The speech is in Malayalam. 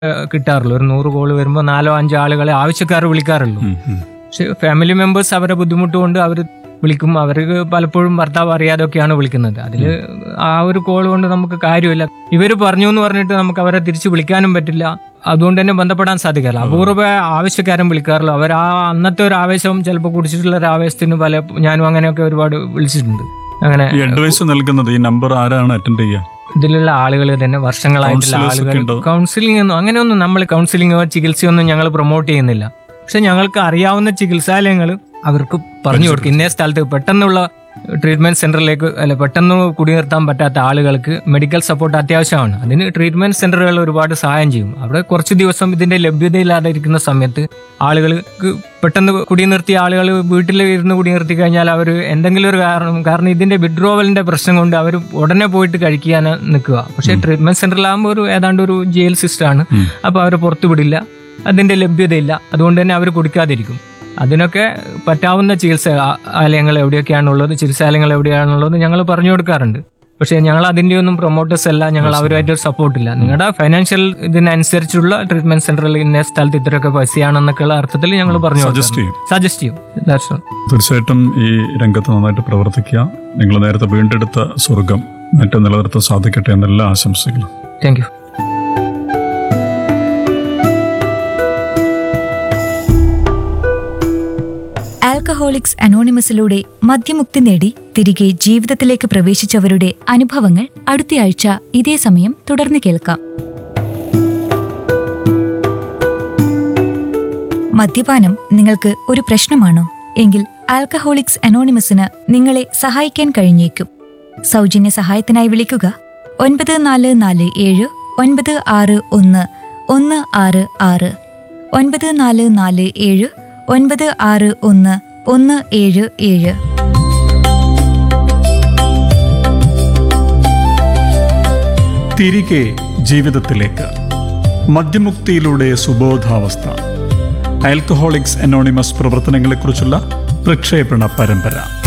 ഏഹ്, കിട്ടാറുള്ളൂ ഒരു നൂറ് കോള് വരുമ്പോൾ നാലോ അഞ്ചോ ആളുകളെ ആവശ്യക്കാർ വിളിക്കാറുള്ളൂ ഉം, ഉം. പക്ഷെ ഫാമിലി മെമ്പേഴ്സ് അവരെ ബുദ്ധിമുട്ട് കൊണ്ട് അവർ വിളിക്കും അവർക്ക് പലപ്പോഴും ഭർത്താവ് അറിയാതൊക്കെയാണ് വിളിക്കുന്നത് അതിൽ ആ ഒരു കോൾ കൊണ്ട് നമുക്ക് കാര്യമില്ല ഇവർ പറഞ്ഞു എന്ന് പറഞ്ഞിട്ട് നമുക്ക് അവരെ തിരിച്ച് വിളിക്കാനും പറ്റില്ല അതുകൊണ്ട് തന്നെ ബന്ധപ്പെടാൻ സാധിക്കില്ല അപൂർവ ആവശ്യക്കാരും വിളിക്കാറുള്ളൂ അവർ ആ അന്നത്തെ ഒരു ആവേശം ചിലപ്പോൾ കുടിച്ചിട്ടുള്ള ഒരു ആവേശത്തിന് പല ഞാനും അങ്ങനെയൊക്കെ ഒരുപാട് വിളിച്ചിട്ടുണ്ട് അങ്ങനെ ഈ അഡ്വൈസ് നൽകുന്നത് ഈ നമ്പർ ആരാണ് അറ്റൻഡ് ചെയ്യുക ഇതിലുള്ള ആളുകൾ തന്നെ വർഷങ്ങളായിട്ടുള്ള Counsellors ഒക്കെ ആളുകൾ ഉണ്ടോ? കൗൺസിലിംഗ് ഒന്നും അങ്ങനെയൊന്നും നമ്മൾ കൗൺസിലിംഗോ ചികിത്സയൊന്നും ഞങ്ങൾ പ്രൊമോട്ട് ചെയ്യുന്നില്ല പക്ഷെ ഞങ്ങൾക്ക് അറിയാവുന്ന ചികിത്സാലയങ്ങൾ അവർക്ക് പറഞ്ഞു കൊടുക്കും ഇന്നേ സ്ഥലത്ത് പെട്ടെന്നുള്ള ട്രീറ്റ്മെന്റ് സെന്ററിലേക്ക് അല്ല പെട്ടെന്ന് കുടിനിർത്താൻ പറ്റാത്ത ആളുകൾക്ക് മെഡിക്കൽ സപ്പോർട്ട് അത്യാവശ്യമാണ് അതിന് ട്രീറ്റ്മെന്റ് സെന്ററുകൾ ഒരുപാട് സഹായം ചെയ്യും അവിടെ കുറച്ച് ദിവസം ഇതിന്റെ ലഭ്യതയില്ലാതെ ഇരിക്കുന്ന സമയത്ത് ആളുകൾക്ക് പെട്ടെന്ന് കുടിനിർത്തിയ ആളുകൾ വീട്ടിൽ ഇരുന്ന് കുടിനിർത്തി കഴിഞ്ഞാൽ അവർ എന്തെങ്കിലും ഒരു കാരണം കാരണം ഇതിന്റെ വിഡ്രോവലിന്റെ പ്രശ്നം കൊണ്ട് അവർ ഉടനെ പോയിട്ട് കഴിക്കാൻ നിൽക്കുക പക്ഷേ ട്രീറ്റ്മെന്റ് സെന്ററിലാകുമ്പോൾ ഒരു ഏതാണ്ട് ഒരു ജയിൽ സിസ്റ്റമാണ് അപ്പോൾ അവർ പുറത്തു വിടില്ല അതിന്റെ ലഭ്യതയില്ല അതുകൊണ്ട് തന്നെ അവർ കുടിക്കാതിരിക്കും അതിനൊക്കെ പറ്റാവുന്ന ചികിത്സ ആ- ആലയങ്ങൾ എവിടെയൊക്കെയാണുള്ളത് ചികിത്സാലയങ്ങൾ എവിടെയാണുള്ളത് ഞങ്ങൾ പറഞ്ഞു കൊടുക്കാറുണ്ട് പക്ഷേ ഞങ്ങൾ അതിന്റെ ഒന്നും പ്രൊമോട്ടേഴ്സ് അല്ല ഞങ്ങൾ അവരുമായിട്ട് ഒരു സപ്പോർട്ടില്ല നിങ്ങളുടെ ഫൈനാൻഷ്യൽ ഇതിനനുസരിച്ചുള്ള ട്രീറ്റ്മെന്റ് സെന്ററിൽ ഇന്ന സ്ഥലത്ത് ഇത്രയൊക്കെ പൈസയാണെന്നൊക്കെയുള്ള അർത്ഥത്തിൽ ഞങ്ങൾ പറഞ്ഞു സജസ്റ്റ് ചെയ്യും സജസ്റ്റ് ചെയ്യും That's all. തീർച്ചയായിട്ടും ഈ രംഗത്ത് നന്നായിട്ട് പ്രവർത്തിക്കുക നിങ്ങൾ നേരത്തെ വീണ്ടെടുത്ത സ്വർഗം മറ്റു നിലനിർത്താൻ സാധിക്കട്ടെ എന്നെല്ലാ ആശംസകളും താങ്ക് യു ആൽക്കഹോളിക്സ് അനോണിമസിലൂടെ മദ്യമുക്തി നേടി തിരികെ ജീവിതത്തിലേക്ക് പ്രവേശിച്ചവരുടെ അനുഭവങ്ങൾ അടുത്തയാഴ്ച ഇതേ സമയം തുടർന്ന് കേൾക്കാം മദ്യപാനം നിങ്ങൾക്ക് ഒരു പ്രശ്നമാണോ എങ്കിൽ ആൽക്കഹോളിക്സ് അനോണിമസിന് നിങ്ങളെ സഹായിക്കാൻ കഴിഞ്ഞേക്കും സൗജന്യ സഹായത്തിനായി വിളിക്കുക ഒൻപത് നാല് നാല് ഏഴ് ഒൻപത് ആറ് ഒന്ന് ഒന്ന് ആറ് ആറ് ഒൻപത് നാല് നാല് ഏഴ് ഒൻപത് ആറ് ഒന്ന് ഒന്ന് ഏഴ് ഏഴ് തിരികെ ജീവിതത്തിലേക്ക് മദ്യമുക്തിയിലൂടെ സുബോധാവസ്ഥ ആൽക്കഹോളിക്സ് അനോണിമസ് പ്രവർത്തനങ്ങളെക്കുറിച്ചുള്ള പ്രക്ഷേപണ പരമ്പര